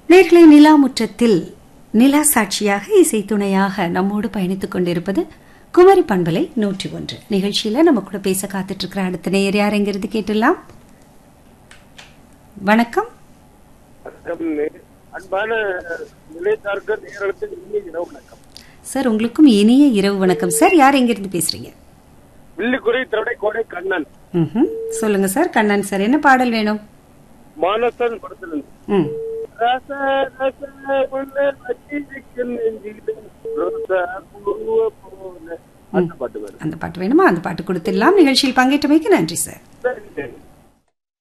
நேர்களை நிலா முற்றத்தில் நிலா சாட்சியாக இசை துணையாக நம்மோடு பயணித்துக் கொண்டிருப்பது குமரி பண்பலை நூற்றி ஒன்று நிகழ்ச்சியில நம்ம கூட பேச காத்துட்டு இருக்கிற அடுத்த நேர் யாருங்கிறது கேட்டுலாம் வணக்கம் அன்பான நிலைத்தார்க்கு நேரத்தில் இனிய இரவு வணக்கம் சார் உங்களுக்கும் இனிய இரவு வணக்கம் சார் யார் எங்கிருந்து பேசுறீங்க வில்லிக்குறை திரடை கோடை கண்ணன் ம்ஹும். சொல்லுங்க சார் கண்ணன் சார் என்ன பாடல் வேணும் மானசன் படத்திலிருந்து ம் ரச ரச உள்ள வச்சிருக்கும் நெஞ்சிலே ரோசா பூவ போல அந்த பாட்டு வேணும் அந்த பாட்டு வேணுமா அந்த பாட்டு கொடுத்துடலாம் நிகழ்ச்சியில் பங்கேற்றமைக்கு நன்றி சார்